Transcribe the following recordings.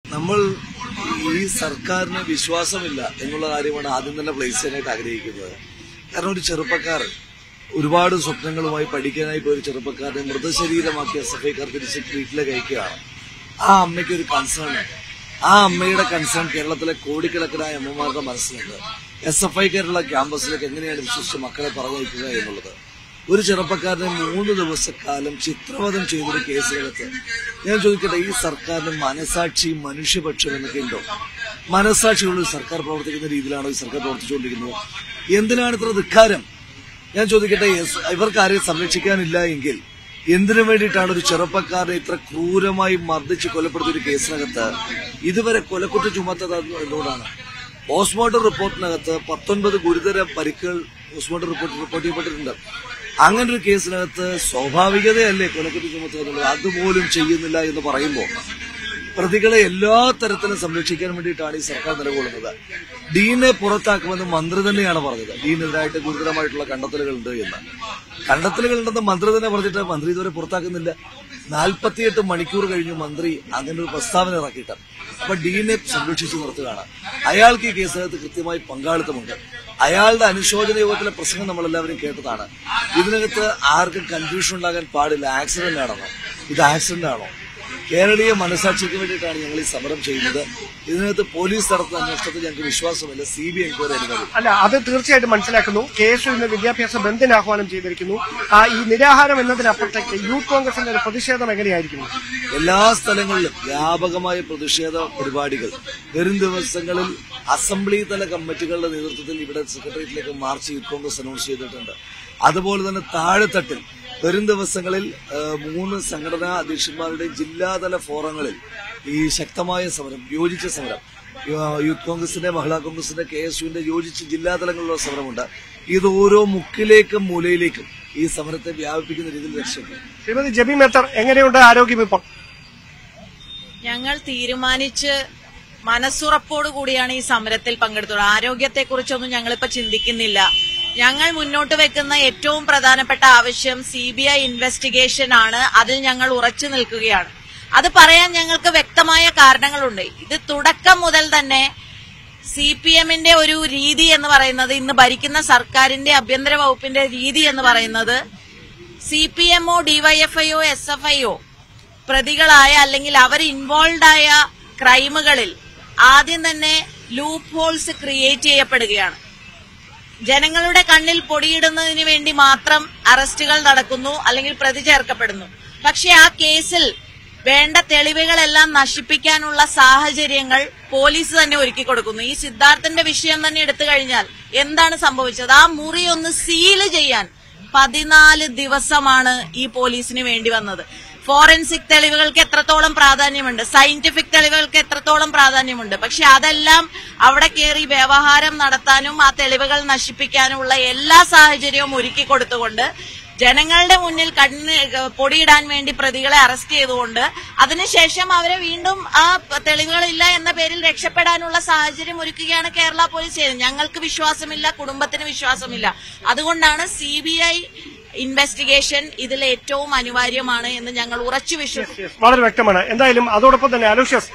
നമ്മൾ ഈ സർക്കാരിന് വിശ്വാസമില്ല എന്നുള്ള കാര്യമാണ് ആദ്യം തന്നെ പ്ലേസ് ചെയ്യാനായിട്ട് ആഗ്രഹിക്കുന്നത് കാരണം ഒരു ചെറുപ്പക്കാരൻ ഒരുപാട് സ്വപ്നങ്ങളുമായി പഠിക്കാനായി പോയ ഒരു ചെറുപ്പക്കാരനെ മൃതശരീരമാക്കി എസ് എഫ് ഐക്കാർ തിരിച്ച് വീട്ടിലേക്ക് അയക്കുകയാണ് ആ അമ്മയ്ക്ക് ഒരു കൺസേൺ ഉണ്ട് ആ അമ്മയുടെ കൺസേൺ കേരളത്തിലെ കോടിക്കണക്കിനായ അമ്മമാരുടെ മനസ്സിലുണ്ട് എസ് എഫ് ഐക്കാരുള്ള ക്യാമ്പസിലേക്ക് എങ്ങനെയാണ് വിശ്വസിച്ച് മക്കളെ പറഞ്ഞയക്കുക എന്നുള്ളത് ഒരു ചെറുപ്പക്കാരനെ മൂന്ന് ദിവസക്കാലം ചിത്രവധം ചെയ്തൊരു കേസിനകത്ത് ഞാൻ ചോദിക്കട്ടെ ഈ സർക്കാരിന് മനസാക്ഷിയും മനുഷ്യപക്ഷം എന്നൊക്കെ ഉണ്ടോ മനസാക്ഷിയുള്ള ഒരു സർക്കാർ പ്രവർത്തിക്കുന്ന രീതിയിലാണോ ഈ സർക്കാർ പ്രവർത്തിച്ചുകൊണ്ടിരിക്കുന്നത് എന്തിനാണ് ഇത്ര ധിക്കാരം ഞാൻ ചോദിക്കട്ടെ എസ്- ഇവർക്ക് ആരെയും സംരക്ഷിക്കാനില്ല എങ്കിൽ എന്തിനു വേണ്ടിയിട്ടാണ് ഒരു ചെറുപ്പക്കാരനെ ഇത്ര ക്രൂരമായി മർദ്ദിച്ച് കൊലപ്പെടുത്തിയ ഒരു കേസിനകത്ത് ഇതുവരെ കൊലക്കുറ്റം ചുമത്തത് എന്തുകൊണ്ടാണ് പോസ്റ്റ്മോർട്ടം റിപ്പോർട്ടിനകത്ത് പത്തൊൻപത് ഗുരുതര പരിക്കുകൾ പോസ്റ്റ്മോർട്ടം റിപ്പോർട്ട് റിപ്പോർട്ട് ചെയ്യപ്പെട്ടിട്ടുണ്ട് അങ്ങനെ ഒരു കേസിനകത്ത് സ്വാഭാവികതയല്ലേ കൊലക്കുറ്റം ചുമത്തുക എന്നുള്ളത് അതുപോലും ചെയ്യുന്നില്ല എന്ന് പറയുമ്പോൾ പ്രതികളെ എല്ലാ തരത്തിലും സംരക്ഷിക്കാൻ വേണ്ടിയിട്ടാണ് ഈ സർക്കാർ നിലകൊള്ളുന്നത് ഡീനെ പുറത്താക്കുമെന്ന് മന്ത്രി തന്നെയാണ് പറഞ്ഞത് ഡീനെതിരായിട്ട് ഗുരുതരമായിട്ടുള്ള കണ്ടെത്തലുകളുണ്ട് എന്ന് കണ്ടെത്തലുകളുണ്ടെന്ന് മന്ത്രി തന്നെ പറഞ്ഞിട്ട് മന്ത്രി ഇതുവരെ പുറത്താക്കുന്നില്ല നാൽപ്പത്തിയെട്ട് മണിക്കൂർ കഴിഞ്ഞു മന്ത്രി അങ്ങനെ ഒരു പ്രസ്താവന ഇറക്കിയിട്ട് അപ്പൊ ഡീനെ സംരക്ഷിച്ചു നിർത്തുകയാണ് അയാൾക്ക് ഈ കേസിനകത്ത് കൃത്യമായി പങ്കാളിത്തമുണ്ട് അയാളുടെ അനുശോചന യോഗത്തിലെ പ്രസംഗം നമ്മളെല്ലാവരും കേട്ടതാണ് ഇതിനകത്ത് ആർക്കും കൺഫ്യൂഷൻ ഉണ്ടാകാൻ പാടില്ല ആക്സിഡന്റ് ആണെന്നോ ഇത് ആക്സിഡന്റ് ആണോ കേരളീയ മനസാക്ഷിക്ക് വേണ്ടിയിട്ടാണ് ഞങ്ങൾ ഈ സമരം ചെയ്യുന്നത് ഇതിനകത്ത് പോലീസ് നടത്തുന്ന അന്വേഷണത്തിൽ ഞങ്ങൾക്ക് വിശ്വാസമില്ല സി ബി എൻക്വയറി അനുവദിക്കും അല്ല അത് തീർച്ചയായിട്ടും മനസ്സിലാക്കുന്നു കേസ് ഇന്ന് വിദ്യാഭ്യാസ ബന്ദിന് ആഹ്വാനം ചെയ്തിരിക്കുന്നു ആ, ഈ നിരാഹാരം എന്നതിനപ്പുറത്തേക്ക് യൂത്ത് കോൺഗ്രസിന്റെ ഒരു പ്രതിഷേധം എങ്ങനെയായിരിക്കും എല്ലാ സ്ഥലങ്ങളിലും വ്യാപകമായ പ്രതിഷേധ പരിപാടികൾ വരും ദിവസങ്ങളിൽ അസംബ്ലി തല കമ്മിറ്റികളുടെ നേതൃത്വത്തിൽ ഇവിടെ സെക്രട്ടേറിയറ്റിലേക്ക് മാർച്ച് യൂത്ത് കോൺഗ്രസ് അനൗൺസ് ചെയ്തിട്ടുണ്ട് അതുപോലെ തന്നെ താഴെത്തട്ടിൽ വരും ദിവസങ്ങളിൽ ആ, മൂന്ന് സംഘടനാ അധ്യക്ഷന്മാരുടെയും ജില്ലാതല ഫോറങ്ങളിൽ ഈ ശക്തമായ സമരം യോജിച്ച സമരം ആ, യൂത്ത് കോൺഗ്രസിന്റെ മഹിളാ കോൺഗ്രസിന്റെ കെ എസ് യുവിന്റെ യോജിച്ച് ജില്ലാതലങ്ങളിലുള്ള സമരമുണ്ട് ഇത് ഓരോ മുക്കിലേക്കും മൂലയിലേക്കും ഈ സമരത്തെ വ്യാപിപ്പിക്കുന്ന രീതിയിൽ രക്ഷപ്പെടും ശ്രീമതി ജബി മേത്തർ എങ്ങനെയുണ്ട് ആരോഗ്യം ഇപ്പം ഞങ്ങൾ തീരുമാനിച്ച് മനസ്സുറപ്പോടു കൂടിയാണ് ഈ സമരത്തിൽ പങ്കെടുത്തത് ആരോഗ്യത്തെക്കുറിച്ചൊന്നും ഞങ്ങളിപ്പോ ചിന്തിക്കുന്നില്ല ഞങ്ങൾ മുന്നോട്ട് വെക്കുന്ന ഏറ്റവും പ്രധാനപ്പെട്ട ആവശ്യം സി ബി ഐ ഇൻവെസ്റ്റിഗേഷൻ ആണ് അതിൽ ഞങ്ങൾ ഉറച്ചു നിൽക്കുകയാണ് അത് പറയാൻ ഞങ്ങൾക്ക് വ്യക്തമായ കാരണങ്ങളുണ്ട് ഇത് തുടക്കം മുതൽ തന്നെ സി പി എമ്മിന്റെ ഒരു രീതി എന്ന് പറയുന്നത് ഇന്ന് ഭരിക്കുന്ന സർക്കാരിന്റെ ആഭ്യന്തര വകുപ്പിന്റെ രീതി എന്ന് പറയുന്നത് സി പി എമ്മോ ഡിവൈഎഫ്ഐയോ എസ് എഫ് ഐയോ പ്രതികളായ അല്ലെങ്കിൽ അവർ ഇൻവോൾവ് ആയ ക്രൈമുകളിൽ ആദ്യം തന്നെ ലൂപ്പ് ഹോൾസ് ക്രിയേറ്റ് ചെയ്യപ്പെടുകയാണ് ജനങ്ങളുടെ കണ്ണിൽ പൊടിയിടുന്നതിന് വേണ്ടി മാത്രം അറസ്റ്റുകൾ നടക്കുന്നു അല്ലെങ്കിൽ പ്രതി ചേർക്കപ്പെടുന്നു പക്ഷെ ആ കേസിൽ വേണ്ട തെളിവുകളെല്ലാം നശിപ്പിക്കാനുള്ള സാഹചര്യങ്ങൾ പോലീസ് തന്നെ ഒരുക്കി കൊടുക്കുന്നു ഈ സിദ്ധാർത്ഥന്റെ വിഷയം തന്നെ എടുത്തു കഴിഞ്ഞാൽ എന്താണ് സംഭവിച്ചത് ആ മുറി ഒന്ന് സീല് ചെയ്യാൻ പതിനാല് ദിവസമാണ് ഈ പോലീസിന് വേണ്ടി വന്നത് ഫോറൻസിക് തെളിവുകൾക്ക് എത്രത്തോളം പ്രാധാന്യമുണ്ട് സയന്റിഫിക് തെളിവുകൾക്ക് എത്രത്തോളം പ്രാധാന്യമുണ്ട് പക്ഷെ അതെല്ലാം അവിടെ കയറി വ്യവഹാരം നടത്താനും ആ തെളിവുകൾ നശിപ്പിക്കാനുമുള്ള എല്ലാ സാഹചര്യവും ഒരുക്കി കൊടുത്തുകൊണ്ട് ജനങ്ങളുടെ മുന്നിൽ കണ്ണ് പൊടിയിടാൻ വേണ്ടി പ്രതികളെ അറസ്റ്റ് ചെയ്തുകൊണ്ട് അതിനുശേഷം അവരെ വീണ്ടും ആ തെളിവുകളില്ല എന്ന പേരിൽ രക്ഷപ്പെടാനുള്ള സാഹചര്യം ഒരുക്കുകയാണ് കേരള പോലീസ് ചെയ്യുന്നത് ഞങ്ങൾക്ക് വിശ്വാസമില്ല കുടുംബത്തിന് വിശ്വാസമില്ല അതുകൊണ്ടാണ് സി ബി ഐ ഇൻവെസ്റ്റിഗേഷൻ ഇതിൽ ഏറ്റവും അനിവാര്യമാണ് എന്ന് ഞങ്ങൾ ഉറച്ചു വിശ്വസിക്കുന്നു Yes, വളരെ വ്യക്തമാണ് എന്തായാലും അതോടൊപ്പം തന്നെ അലോഷ്യസ്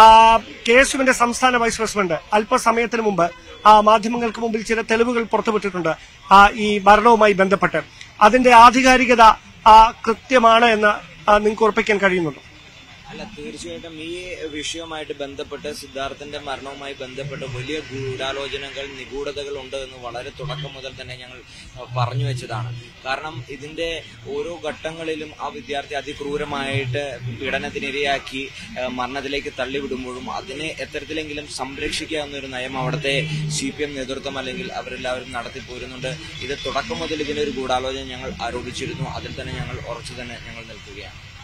കെ എസ് യുവിന്റെ സംസ്ഥാന വൈസ് പ്രസിഡന്റ് അല്പസമയത്തിന് മുമ്പ് ആ മാധ്യമങ്ങൾക്ക് മുമ്പിൽ ചില തെളിവുകൾ പുറത്തുവിട്ടിട്ടുണ്ട് ആ, ഈ മരണവുമായി ബന്ധപ്പെട്ട് അതിന്റെ ആധികാരികത ആ, കൃത്യമാണ് എന്ന് ആ, നിങ്ങൾക്ക് ഉറപ്പിക്കാൻ കഴിയുന്നുണ്ടോ അല്ല തീർച്ചയായിട്ടും ഈ വിഷയവുമായിട്ട് ബന്ധപ്പെട്ട് സിദ്ധാർത്ഥന്റെ മരണവുമായി ബന്ധപ്പെട്ട് വലിയ ഗൂഢാലോചനകൾ നിഗൂഢതകൾ ഉണ്ട് എന്ന് വളരെ തുടക്കം മുതൽ തന്നെ ഞങ്ങൾ അഹ്, പറഞ്ഞു വെച്ചതാണ് കാരണം ഇതിന്റെ ഓരോ ഘട്ടങ്ങളിലും ആ വിദ്യാർത്ഥി അതിക്രൂരമായിട്ട് പീഡനത്തിനിരയാക്കി അഹ്, മരണത്തിലേക്ക് തള്ളിവിടുമ്പോഴും അതിനെ എത്തരത്തിലെങ്കിലും സംരക്ഷിക്കുക എന്നൊരു നയം അവിടുത്തെ സി പി എം നേതൃത്വം അല്ലെങ്കിൽ അവരെല്ലാവരും നടത്തിപ്പോരുന്നുണ്ട് ഇത് തുടക്കം മുതൽ ഇതിനൊരു ഗൂഢാലോചന ഞങ്ങൾ ആരോപിച്ചിരുന്നു അതിൽ തന്നെ ഞങ്ങൾ ഉറച്ചു തന്നെ ഞങ്ങൾ നിൽക്കുകയാണ്